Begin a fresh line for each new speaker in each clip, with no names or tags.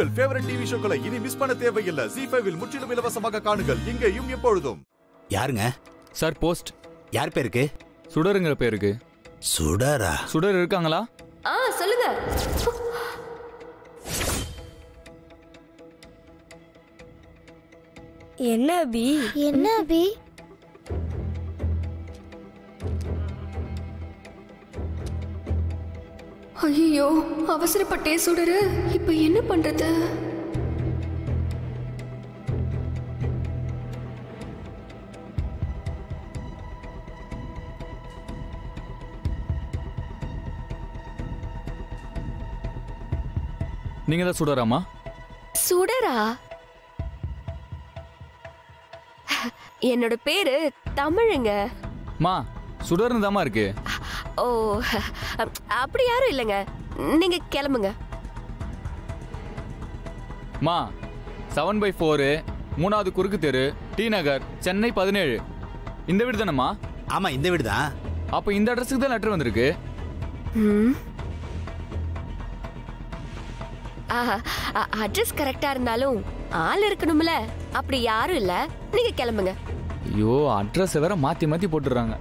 உங்கள் favourite TV ஷோக்களை இனி miss பண்ண தேவையில்லை ஜி ஃபைவில் முற்றிலும் இலவசமாக காணுங்கள் இங்கேயும் எப்பொழுதும்
யாருங்க
சார் போஸ்ட்
யார் பேருக்கு
சுடருங்கிற பேருக்கு
சுடரா
சுடர் இருக்காங்களா
ஆ சொல்லுங்க
என்ன அபி
என்ன அபி
ஐயோ அவசரப்பட்டே சுடரு இப்ப என்ன பண்றது
நீங்க தான் சுடராமா
சுடரா என்னோட பேரு தமிழுங்க
மா சுடர்னு தாமா இருக்கு
ஓ அப்படி யாரும் இல்லைங்க நீங்க கிளம்புங்க
மா செவன் பை ஃபோரு மூணாவது குறுக்கு தெரு டி நகர் சென்னை பதினேழு இந்த வீடு தானேம்மா
ஆமா இந்த வீடு தான்
அப்போ இந்த அட்ரஸுக்கு தான் லெட்டர் வந்திருக்கு
ம். ஆஹா அட்ரஸ் கரெக்டா இருந்தாலும் ஆள் இருக்கணும்ல அப்படி யாரும் இல்ல நீங்க கிளம்புங்க
ஐயோ அட்ரஸ் வேற மாத்தி மாத்தி போட்டுடுறாங்க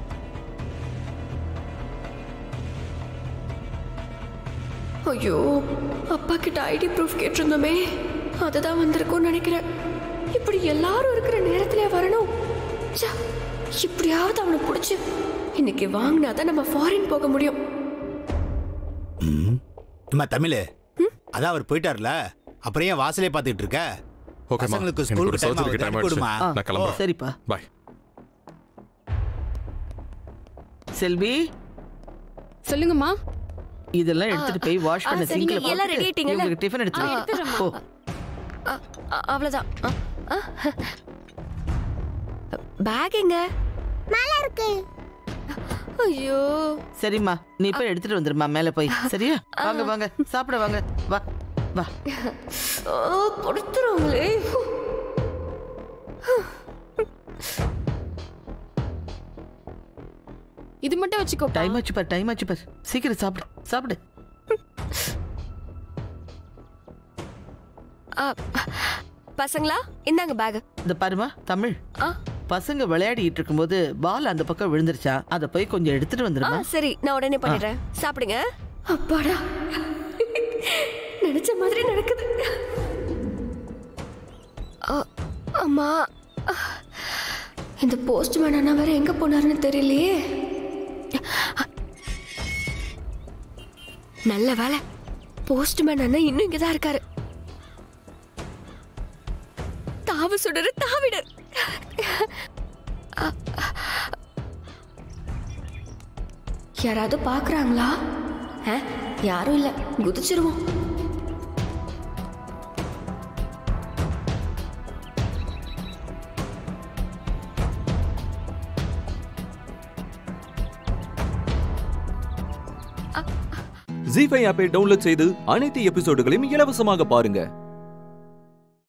ஐயோ அப்பா கிட்ட ஐடி ப்ரூஃப் கேட்டிருந்தோமே அதுதான் வந்திருக்கும்னு நினைக்கிறேன் இப்படி எல்லாரும் இருக்கிற நேரத்திலே வரணும் ச்சே, இப்படியாவது அவனை பிடிச்சி இன்னைக்கு வாங்கினா தான் நம்ம ஃபாரின் போக முடியும்
ம். அம்மா தமிழ் அதான் அவர் போயிட்டார்ல அப்புறம் ஏன் வாசலே பார்த்துட்டு இருக்க
ஓகேம்மா
பசங்களுக்கு
எனக்கு ஒரு
ஸ்கூலுக்கு டைம்
சர்ஜரிக்கு
ஆகுது
டைம்
அனுப்பி
ஆயிடுச்சு
விடுமா
நான் கிளம்புறேன்
சரிப்பா
பாய்
செல்வி
சொல்லுங்கம்மா
இதெல்லாம் எடுத்துட்டு போய் வாஷ் பண்ண
ஆ, சரிங்க.
சிங்க்ல
எல்லாம்
போட்டு
ready ஆயிட்டீங்கல்ல?
இவங்களுக்கு டிஃபன் எடுத்து வை.
எடுத்துடுறேம்மா.
போ
அ- அவ்வளவுதான் அ, அ. பேக் எங்க
மேல இருக்கு
ஐயோ
சரிம்மா நீ போய் எடுத்துட்டு வந்துருமா மேல போய் சரியா வாங்க வாங்க சாப்பிட வாங்க வா வா
ஓ கொடுத்துருவாங்களே
இது மட்டும் வச்சுக்கோ
டைம் ஆச்சு பார் டைம் ஆச்சு பார் சீக்கிரம் சாப்பிடு சாப்பிடு
ஆ, பசங்களா இந்தாங்க பேக்
இந்த பாருமா தமிழ்
ஆ
பசங்க விளையாடிட்டு இருக்கும்போது பால் அந்த பக்கம் விழுந்துருச்சா அதை போய் கொஞ்சம் எடுத்துட்டு
ஆ
வந்துருமா
சரி நான் உடனே பண்ணிடுறேன் சாப்பிடுங்க அப்பாடா நினைச்ச மாதிரி நடக்குது அ, அம்மா இந்த போஸ்ட்மேன் அண்ணா வேற எங்க போனாருன்னு தெரியலையே நல்ல வேலை போஸ்ட்மேன் அண்ணா இன்னும் இங்கதான் இருக்காரு தாவு சுடரு தாவிடு யாராவது பாக்குறாங்களா ஆ, யாரும் இல்ல குதிச்சிருவோம்
ஜி ஃபைவ் ஆப்பை டவுன்லோட் செய்து அனைத்து எபிசோடுகளையும் இலவசமாக பாருங்க